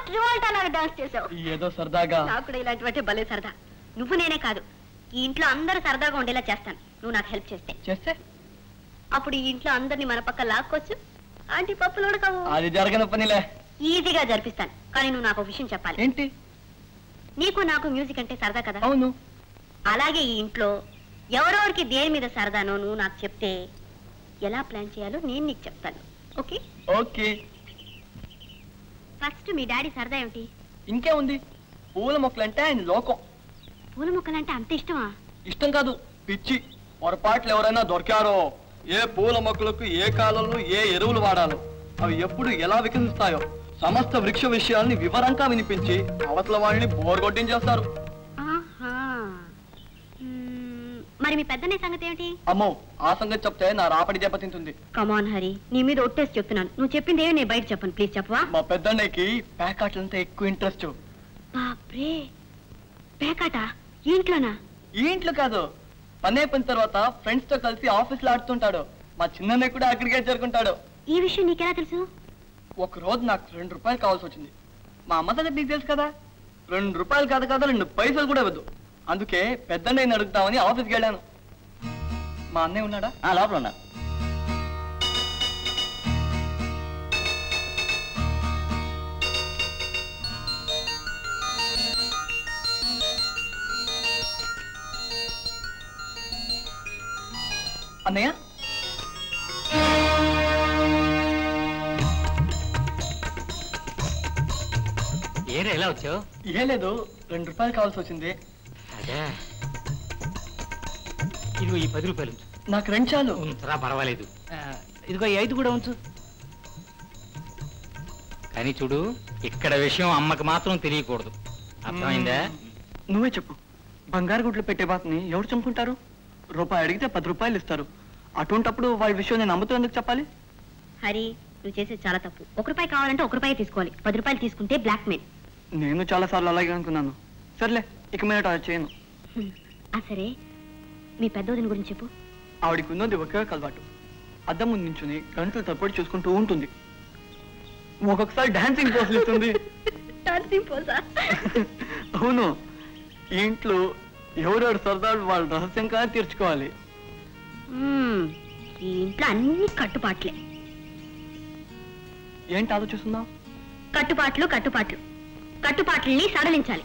ట్రివాల్టా లాగా డాన్స్ చేసావు ఏదో సరదాగా నాకు కూడా ఇలాంటివంటే భలే సరదా నువ్వు నేనే కాదు ఈ ఇంట్లో అందరూ సరదాగా ఉండేలా చేస్తాను నువ్వు నాకు హెల్ప్ చేస్తే చేస్తే అప్పుడు ఈ ఇంట్లో అందరినీ మన పక్క లాక్కొచ్చు ఆంటీ పప్పులు ఉడకవు అది జరగని పనిలే ఈజీగా జరిపిస్తాను కానీ నువ్వు నాకు ఒక విషయం చెప్పాలి ఏంటి నీకు నాకు మ్యూజిక్ అంటే సరదా కదా అవును అలాగే ఈ ఇంట్లో ఎవరెవరికి దేని మీద సరదానో నువ్వు నాకు చెప్తే ఎలా ప్లాన్ చేయాలో నేను నీకు చెప్తాను ఓకే ఓకే ఫస్ట్ మీ డాడీ సరదా ఏమిటి ఇంకే ఉంది పూల మొక్కలంటే ఆయన లోకం పూల మొక్కలంటే అంత ఇష్టమా ఇష్టం కాదు పిచ్చి పొరపాట్లు ఎవరైనా దొరికారో ఏ పూల మొక్కలకు ఏ కాలంలో ఏ ఎరువులు వాడాలో అవి ఎప్పుడు ఎలా వికసిస్తాయో సమస్త వృక్ష విషయాల్ని వివరంగా వినిపించి అవతల వాళ్ళని బోర్గొట్టించేస్తారు ఆహా. మ్మ్, మరి మీ పెద్దనే సంగతి ఏమిటి అమ్మో ఆ సంగతి చెప్తే నా రాపడి దెబ్బతింటుంది కమాన్ హరి నీ మీద ఒట్టేసి చెప్తున్నాను నువ్వు చెప్పింది ఏమి నేను బయట చెప్పను ప్లీజ్ చెప్పవా మా పెద్దన్నయ్యకి ప్యాకాట్లంటే ఎక్కువ ఇంట్రెస్ట్ బాప్రే పేకాట ఈ ఇంట్లోనా ఈ ఇంట్లో కాదు పని అయిపోయిన తర్వాత ఫ్రెండ్స్ తో కలిసి ఆఫీస్ లో ఆడుతుంటాడు మా చిన్నన్నయ్య కూడా అక్కడికే చేరుకుంటాడు ఈ విషయం నీకెలా తెలుసు ఒక రోజు నాకు రెండు రూపాయలు కావాల్సి వచ్చింది మా అమ్మ సంగతి నీకు తెలుసు కదా రెండు రూపాయలు కాదు కదా రెండు పైసలు కూడా ఇవ్వద్దు అందుకే పెద్దన్నయ్యని అడుగుతామని ఆఫీస్కి వెళ్ళాను మా అన్నయ్య ఉన్నాడా లోపల ఉన్నా అన్నయ్య ఏరా ఎలా వచ్చావు ఏ లేదు రెండు రూపాయలు కావాల్సి వచ్చింది అదే ఇదిగో ఈ పది రూపాయలు ఉంచు నాకు రెండు చాలు ఉంచరా పర్వాలేదు ఆ, ఇదిగో ఈ ఐదు కూడా ఉంచు కానీ చూడు ఇక్కడ విషయం అమ్మకి మాత్రం తెలియకూడదు అర్థమైందా నువ్వే చెప్పు బంగారు గుడ్లు పెట్టే బాతని ఎవరు చంపుకుంటారు రూపాయి అడిగితే పది రూపాయలు ఇస్తారు అటువంటప్పుడు వాళ్ళ విషయం నేను నమ్ముతూ ఎందుకు చెప్పాలి హరి నువ్వు చేసేది చాలా తప్పు ఒక రూపాయి కావాలంటే ఒక రూపాయి తీసుకోవాలి పది రూపాయలు తీసుకుంటే బ్లాక్ మెయిల్ నేను చాలా సార్లు అలాగే అనుకున్నాను సర్లే ఇక మీద అలా చేయను ఆ సరే మీ పెద్దోదిని గురించి చెప్పు ఆవిడికి ఉన్నది ఒకే అలవాటు అద్దం ముందు నించుని గంటలు తప్పటి చూసుకుంటూ ఉంటుంది ఒక్కొక్కసారి డాన్సింగ్ పోస్లు ఇస్తుంది డాన్సింగ్ పోసా అవును ఈ ఇంట్లో ఎవరెవరు సరదాలు వాళ్ళు రహస్యంగా తీర్చుకోవాలి మ్మ్. ఈ ఇంట్లో అన్ని కట్టుబాట్లే ఏంటి ఆలోచిస్తున్నావు కట్టుబాట్లు కట్టుబాట్లు కట్టుబాట్లని సడలించాలి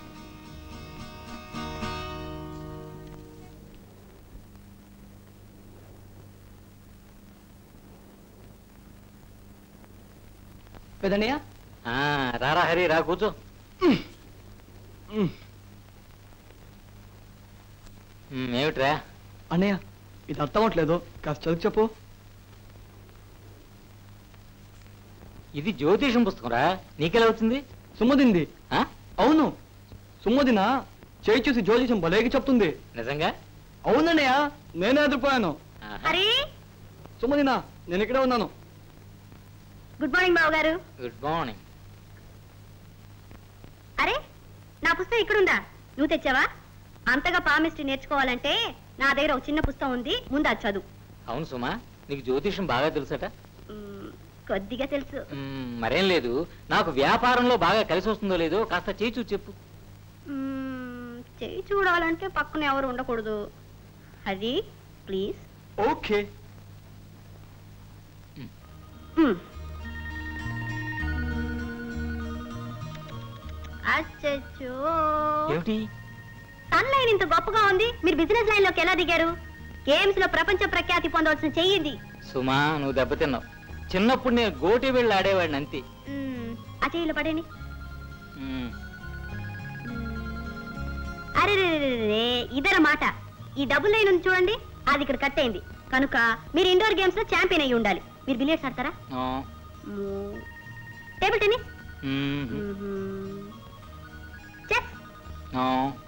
పెదనయ్య ఆ, రారా హరి రా కూర్చో ఉమ్, ఏమిట్రా అన్నయ్య ఇది అర్థం అవట్లేదు కాస్త చదువు చెప్పు ఇది జ్యోతిషం పుస్తకం రా నీకెలా వచ్చింది సుమ్మదింది ఆ? అవును సుమ్మదిన చేయి చూసి జ్యోతిషం భలేకి చెప్తుంది నిజంగా అవునన్నయ్య నేనే ఎదుర్కోయాను ఆహా. హరి సుమ్మదిన నేను ఇక్కడే ఉన్నాను గుడ్ మార్నింగ్ బాబు గారు గుడ్ మార్నింగ్ అరే నా పుస్తకం ఇక్కడుందా నువ్వు తెచ్చావా అంతగా పామిస్ట్రీ నేర్చుకోవాలంటే నా దగ్గర ఒక చిన్న పుస్తకం ఉంది ముందు అది చదువు అవును సుమా నీకు జ్యోతిషం బాగా తెలుసట మ్మ్, కొద్దిగా తెలుసు మ్మ్, మరేం లేదు నాకు వ్యాపారంలో బాగా కలిసి వస్తుందో లేదో కాస్త చేయి చూసి చెప్పు మ్మ్, చెయ్యి చూడాలంటే పక్కన ఎవరు ఉండకూడదు అది ప్లీజ్ ఓకే మ్మ్. అచ్చచ్చో ఏమిటి సన్ లైన్ ఇంత గొప్పగా ఉంది మీరు బిజినెస్ లైన్ లోకి ఎలా దిగారు గేమ్స్ లో ప్రపంచ ప్రఖ్యాతి పొందవలసిన చెయ్యింది సుమా నువ్వు దెబ్బతిన్నావు చిన్నప్పుడు నేను గోటి వెళ్ళి ఆడేవాడిని అంతే మ్మ్, ఆ చెయ్యిలో పడేని మ్మ్. అరే ఇదర మాట ఈ డబుల్ లైన్ ఉంది చూడండి అది ఇక్కడ కట్ అయింది కనుక మీరు ఇండోర్ గేమ్స్ లో ఛాంపియన్ అయ్యి ఉండాలి మీరు బిలియర్స్ ఆడతారా ఆ. మ్మ్. టేబుల్ టెన్నిస్ మ్మ్. మ్మ్. చెస్ ఆ.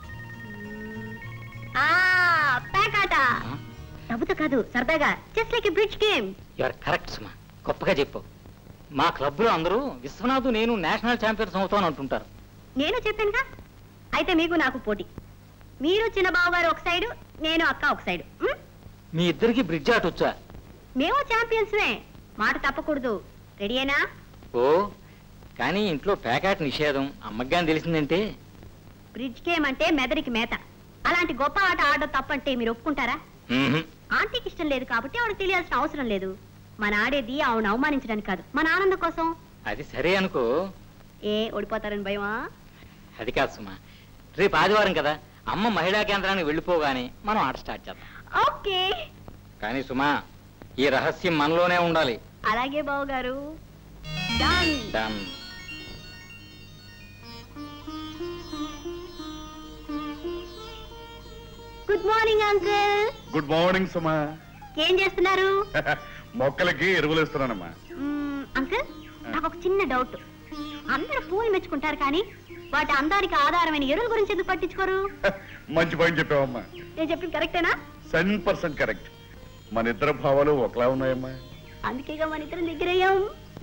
ఆ పేకాట డబ్బుతో కాదు సరదాగా just like bridge game you are correct సుమా గొప్పగా చెప్పు మా క్లబ్లో అందరూ విశ్వనాథ్ నేను నేషనల్ ఛాంపియన్స్ అవుతాను అంటుంటారు నేను చెప్పానుగా అయితే మీకు నాకు పోటీ మీరు చిన్న బావ గారు ఒక సైడు నేను అక్క ఒక సైడు మ్? మీ ఇద్దరికి బ్రిడ్జ్ ఆట వచ్చా మేము ఛాంపియన్స్మే మాట తప్పకూడదు రెడీ అయినా ఓ కానీ ఇంట్లో ప్యాకెట్ నిషేధం అమ్మగాని తెలిసిందంటే బ్రిడ్జ్ గేమ్ అంటే మెదడికి మేత అలాంటి గొప్ప ఆట ఆడడం తప్పంటే మీరు ఒప్పుకుంటారా మ్మ్హ్. ఆంటీకి ఇష్టం లేదు కాబట్టి ఆవిడకి తెలియాల్సిన అవసరం లేదు మన ఆడేది ఆవిడ అవమానించడానికి కాదు మన ఆనందం కోసం అది సరే అనుకో ఏ ఓడిపోతారని భయమా అది కాదు సుమా రేపు ఆదివారం కదా అమ్మ మహిళా కేంద్రానికి వెళ్ళిపోగానే మనం ఆట స్టార్ట్ చేద్దాం ఓకే కానీ సుమా ఈ రహస్యం మనలోనే ఉండాలి అలాగే బావు గారు Done. Done good morning uncle good morning Suma ఏం చేస్తున్నారు మొక్కలకి ఎరువులు ఇస్తున్నానమ్మా మ్మ్, అంకుల్ నాకు ఒక చిన్న డౌట్ అందరూ పూలు మెచ్చుకుంటారు కానీ వాటి అందానికి ఆధారమైన ఎరువుల గురించి ఎందుకు పట్టించుకోరు మంచి పని చెప్పావమ్మా నేను చెప్పింది కరెక్టేనా సెవెన్ పర్సెంట్ కరెక్ట్ మన ఇద్దరు భావాలు ఒకలా ఉన్నాయమ్మా అందుకేగా మన ఇద్దరం దగ్గరయ్యాం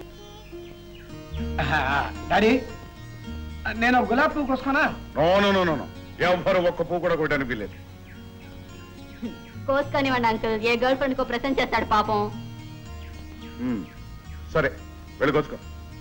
డాడీ నేను గులాబ్ పువ్వు కోసుకున్నా no no no no no ఎవరు ఒక్క పువ్వు కూడా కొట్టడానికి వీలేదు కోసుకొనివ్వండి అంకుల్ ఏ గర్ల్ ఫ్రెండ్ కో ప్రజెంట్ చేస్తాడు పాపం మ్మ్. సరే వెళ్ళికొచ్చుకో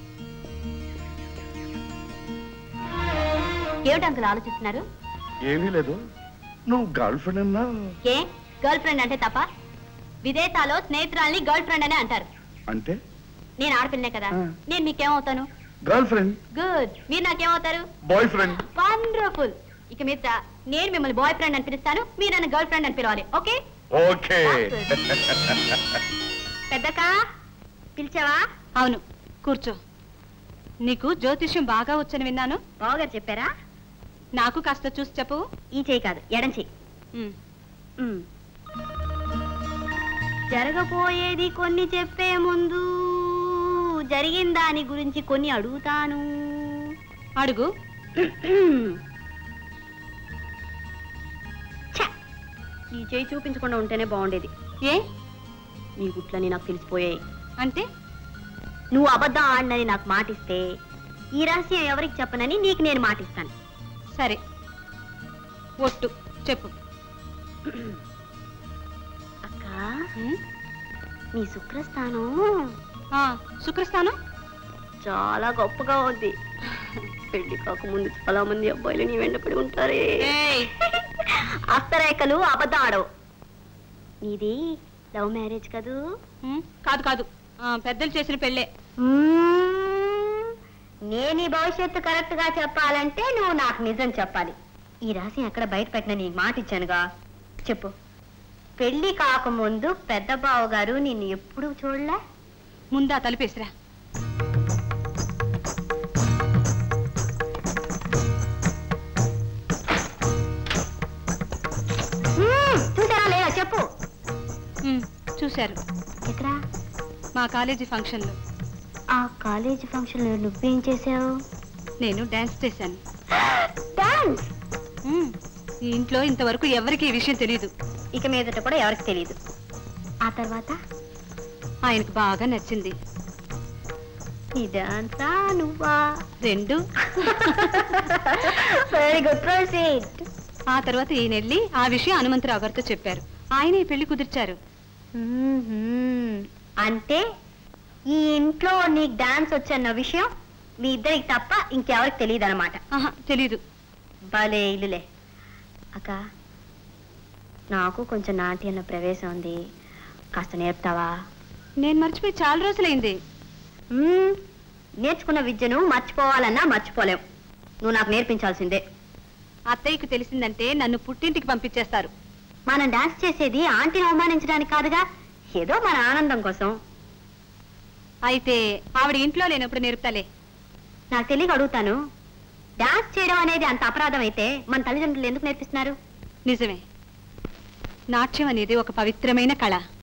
ఏమిటి అంకుల్ ఆలోచిస్తున్నారు ఏమీ లేదు నువ్వు గర్ల్ ఫ్రెండ్ అన్నా ఏ గర్ల్ ఫ్రెండ్ అంటే తప్ప విదేశాల్లో స్నేహితురాల్ని గర్ల్ ఫ్రెండ్ అనే అంటారు అంటే నేను ఆడపిల్లనే కదా ఆ. నేను మీకేమవుతాను గర్ల్ ఫ్రెండ్ గుడ్ మీరు నాకేమవుతారు బాయ్ ఫ్రెండ్ వండర్ఫుల్ ఇక మీద నేను మిమ్మల్ని బాయ్ ఫ్రెండ్ అని పిలుస్తాను మీరు నన్ను గర్ల్ ఫ్రెండ్ అని పిలవాలి ఓకే ఓకే పెద్దక్క పిలిచావా అవును కూర్చో నీకు జ్యోతిష్యం బాగా వచ్చని విన్నాను బావగారు చెప్పారా నాకు కాస్త చూసి చెప్పు ఈ చేయి కాదు ఎడం చేయి ఉమ్, ఉమ్. జరగబోయేది కొన్ని చెప్పే ముందు జరిగిన దాని గురించి కొన్ని అడుగుతాను అడుగు ఛ! ఈ చేయి చూపించకుండా ఉంటేనే బాగుండేది ఏ నీ గుట్లని నాకు తెలిసిపోయాయి అంటే నువ్వు అబద్ధం ఆడినని నాకు మాటిస్తే ఈ రహస్యం ఎవరికి చెప్పనని నీకు నేను మాటిస్తాను సరే ఒట్టు చెప్పు అక్క ఉమ్, నీ శుక్రస్థానం ఆ, శుక్రస్థానం చాలా గొప్పగా ఉంది పెళ్లి కాకముందు చాలా మంది అబ్బాయిలు నీ వెంటపడి ఉంటారే ఏయ్, అస్తరేఖలు అబద్ధం ఆడవు నీది లవ్ మ్యారేజ్ కదూ ఉమ్, కాదు కాదు ఆ, పెద్దలు చేసిన పెళ్ళే మ్మ్. నేను ఈ భవిష్యత్తు కరెక్ట్ గా చెప్పాలంటే నువ్వు నాకు నిజం చెప్పాలి ఈ రహస్యం ఎక్కడ బయట పెట్టిన నీకు మాట ఇచ్చానుగా చెప్పు పెళ్లి కాకముందు పెద్ద బావ గారు నిన్ను ఎప్పుడు చూడలే ముందా తలుపేసిరా మ్మ్. చూసారా లేదా చెప్పు ఉమ్, చూశారు ఎక్కడ మా కాలేజీ ఫంక్షన్లో ఆ కాలేజీ ఫంక్షన్ లో నువ్వేం చేసావు నేను డాన్స్ చేశాను డాన్స్ ఉమ్, ఈ ఇంట్లో ఇంతవరకు ఎవరికి ఈ విషయం తెలియదు ఇక మీదట కూడా ఎవరికి తెలియదు ఆ తర్వాత ఆయనకు బాగా నచ్చింది నీ డాన్సా నువ్వా రెండు వెరీ గుడ్ ప్రొసీడ్ ఆ తర్వాత ఈయన వెళ్ళి ఆ విషయం హనుమంతరావు గారితో చెప్పారు ఆయన ఈ పెళ్లి కుదిర్చారు అంటే ఈ ఇంట్లో నీకు డాన్స్ వచ్చన్న విషయం మీ ఇద్దరికి తప్ప ఇంకెవరికి తెలియదు అనమాట ఆహా తెలీదు భలే ఇల్లులే అక్క నాకు కొంచెం నాట్యంలో ప్రవేశం ఉంది కాస్త నేర్పుతావా నేను మర్చిపోయి చాలా రోజులైంది మ్మ్. నేర్చుకున్న విద్యను మర్చిపోవాలన్నా మర్చిపోలేం నువ్వు నాకు నేర్పించాల్సిందే అత్తయ్యకు తెలిసిందంటే నన్ను పుట్టింటికి పంపించేస్తారు మనం డాన్స్ చేసేది ఆంటీని అవమానించడానికి కాదుగా ఏదో మన ఆనందం కోసం అయితే ఆవిడ ఇంట్లో లేనప్పుడు నేర్పుతాలే నాకు తెలియక అడుగుతాను డాన్స్ చేయడం అనేది అంత అపరాధం అయితే మన తల్లిదండ్రులు ఎందుకు నేర్పిస్తున్నారు నిజమే నాట్యం అనేది ఒక పవిత్రమైన కళ